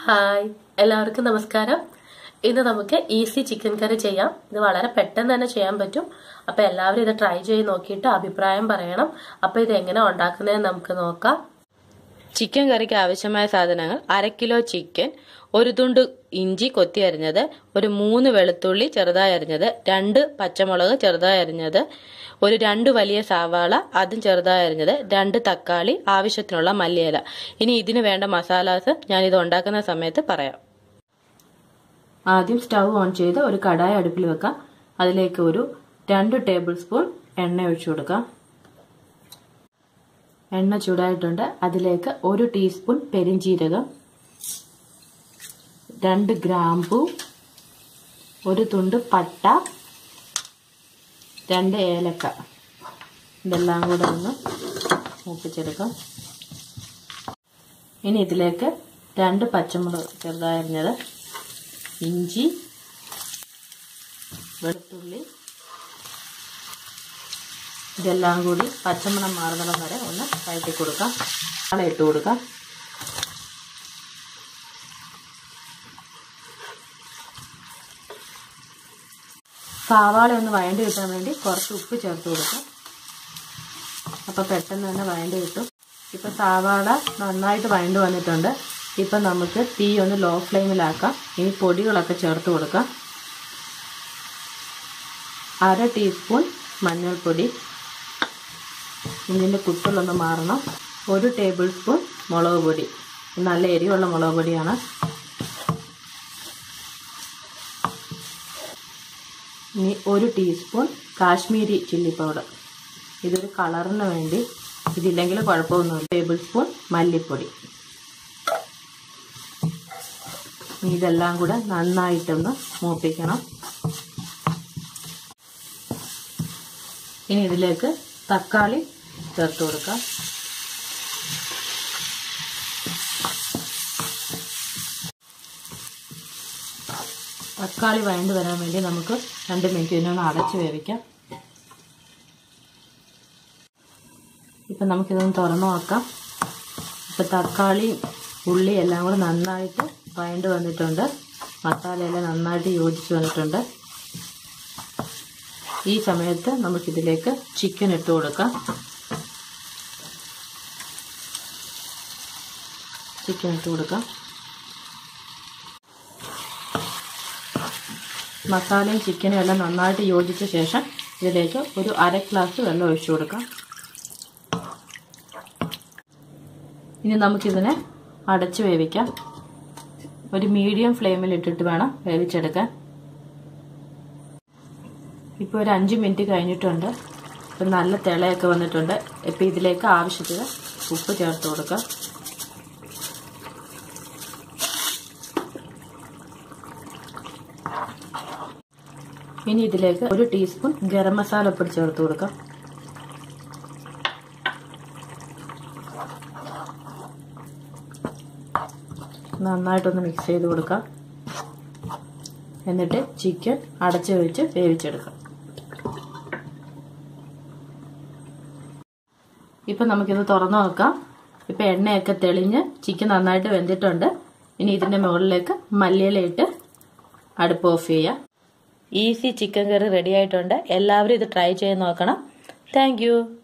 hi എല്ലാവർക്കും നമസ്കാരം ഇന്ന് നമുക്ക് ഈസി ചിക്കൻ കറി ചെയ്യാം ഇത് വളരെ പെട്ടെന്ന് തന്നെ ചെയ്യാൻ പറ്റും അപ്പൊ എല്ലാവരും ഇത് ട്രൈ ചെയ്ത് നോക്കിയിട്ട് അഭിപ്രായം പറയണം അപ്പൊ ഇത് എങ്ങനെ ഉണ്ടാക്കുന്നതെന്ന് നമുക്ക് നോക്കാം ചിക്കൻ കറിക്ക് ആവശ്യമായ സാധനങ്ങൾ അര കിലോ ചിക്കൻ ഒരു തുണ്ട് ഇഞ്ചി കൊത്തി അരിഞ്ഞത് ഒരു മൂന്ന് വെളുത്തുള്ളി ചെറുതായി അരിഞ്ഞത് രണ്ട് പച്ചമുളക് ചെറുതായി അരിഞ്ഞത് ഒരു രണ്ട് വലിയ സവാള അതും ചെറുതായി അരിഞ്ഞത് രണ്ട് തക്കാളി ആവശ്യത്തിനുള്ള മല്ലിയില ഇനി ഇതിന് വേണ്ട മസാലാസ് ഞാൻ ഇത് ഉണ്ടാക്കുന്ന സമയത്ത് പറയാം ആദ്യം സ്റ്റൗ ഓൺ ചെയ്ത് ഒരു കടായി അടുപ്പിൽ വെക്കാം അതിലേക്ക് ഒരു രണ്ട് ടേബിൾ സ്പൂൺ എണ്ണ ഒഴിച്ചു കൊടുക്കാം എണ്ണ ചൂടായിട്ടുണ്ട് അതിലേക്ക് ഒരു ടീസ്പൂൺ പെരിഞ്ചീരകം രണ്ട് ഗ്രാമ്പു ഒരു തുണ്ട് പട്ട രണ്ട് ഏലക്ക ഇതെല്ലാം കൂടെ ഒന്ന് മൂപ്പിച്ചെടുക്കാം ഇനി ഇതിലേക്ക് രണ്ട് പച്ചമുളക് ചെറുതായിരുന്നത് ഇഞ്ചി വെളുത്തുള്ളി ഇതെല്ലാം കൂടി പച്ചമണം മാറുന്നിടം വരെ ഒന്ന് വഴറ്റി കൊടുക്കാം അള ഇട്ട് കൊടുക്കാം സവാള ഒന്ന് വഴണ്ടി കിട്ടാൻ വേണ്ടി കുറച്ച് ഉപ്പ് ചേർത്ത് കൊടുക്കാം അപ്പോൾ പെട്ടെന്ന് തന്നെ വഴണ്ടി കിട്ടും ഇപ്പം സവാള നന്നായിട്ട് വഴണ്ട് വന്നിട്ടുണ്ട് ഇപ്പം നമുക്ക് തീ ഒന്ന് ലോ ഫ്ലെയിമിലാക്കാം ഇനി പൊടികളൊക്കെ ചേർത്ത് കൊടുക്കാം അര ടീസ്പൂൺ മഞ്ഞൾപ്പൊടി ഇതിൻ്റെ കുത്തലൊന്ന് മാറണം ഒരു ടേബിൾ സ്പൂൺ മുളക് പൊടി നല്ല എരിവുള്ള മുളക് പൊടിയാണ് ഇനി ഒരു ടീസ്പൂൺ കാശ്മീരി ചില്ലി പൗഡർ ഇതൊരു കളറിന് വേണ്ടി ഇതില്ലെങ്കിൽ കുഴപ്പമൊന്നുമില്ല ടേബിൾ സ്പൂൺ മല്ലിപ്പൊടി ഇതെല്ലാം കൂടെ നന്നായിട്ടൊന്ന് മൂപ്പിക്കണം ഇനി ഇതിലേക്ക് തക്കാളി ചേർത്ത് കൊടുക്കാം തക്കാളി വഴണ്ട് വരാൻ വേണ്ടി നമുക്ക് രണ്ട് മിനിറ്റ് ഇതിനൊന്ന് അടച്ച് വേവിക്കാം ഇപ്പം നമുക്കിതൊന്ന് തുറന്നു നോക്കാം ഇപ്പം തക്കാളി ഉള്ളി എല്ലാം കൂടെ നന്നായിട്ട് വഴണ്ട് വന്നിട്ടുണ്ട് മസാലയെല്ലാം നന്നായിട്ട് യോജിച്ച് വന്നിട്ടുണ്ട് ഈ സമയത്ത് നമുക്കിതിലേക്ക് ചിക്കൻ ഇട്ട് കൊടുക്കാം ചിക്കൻ ഇട്ട് കൊടുക്കാം മസാലയും ചിക്കനും എല്ലാം നന്നായിട്ട് യോജിച്ച ശേഷം ഇതിലേക്ക് ഒരു അര ഗ്ലാസ് വെള്ളം ഒഴിച്ചു കൊടുക്കാം ഇനി നമുക്കിതിനെ അടച്ച് വേവിക്കാം ഒരു മീഡിയം ഫ്ലെയിമിൽ ഇട്ടിട്ട് വേണം വേവിച്ചെടുക്കാൻ ഇപ്പോൾ ഒരു അഞ്ച് മിനിറ്റ് കഴിഞ്ഞിട്ടുണ്ട് ഇപ്പം നല്ല തിളയൊക്കെ വന്നിട്ടുണ്ട് ഇപ്പം ഇതിലേക്ക് ആവശ്യത്തിന് ഉപ്പ് ചേർത്ത് കൊടുക്കാം ഇനി ഇതിലേക്ക് ഒരു ടീസ്പൂൺ ഗരം മസാല പൊടി ചേർത്ത് കൊടുക്കാം നന്നായിട്ടൊന്ന് മിക്സ് ചെയ്ത് കൊടുക്കാം എന്നിട്ട് ചിക്കൻ അടച്ചു വെച്ച് വേവിച്ചെടുക്കാം ഇപ്പം നമുക്കിത് തുറന്നു നോക്കാം ഇപ്പം എണ്ണയൊക്കെ തെളിഞ്ഞ് ചിക്കൻ നന്നായിട്ട് വെന്തിട്ടുണ്ട് ഇനി ഇതിൻ്റെ മുകളിലേക്ക് മല്ലിയിലയിട്ട് അടുപ്പ് ഓഫ് ചെയ്യാം ഈസി ചിക്കൻ കറി റെഡി ആയിട്ടുണ്ട് എല്ലാവരും ഇത് ട്രൈ ചെയ്ത് നോക്കണം താങ്ക്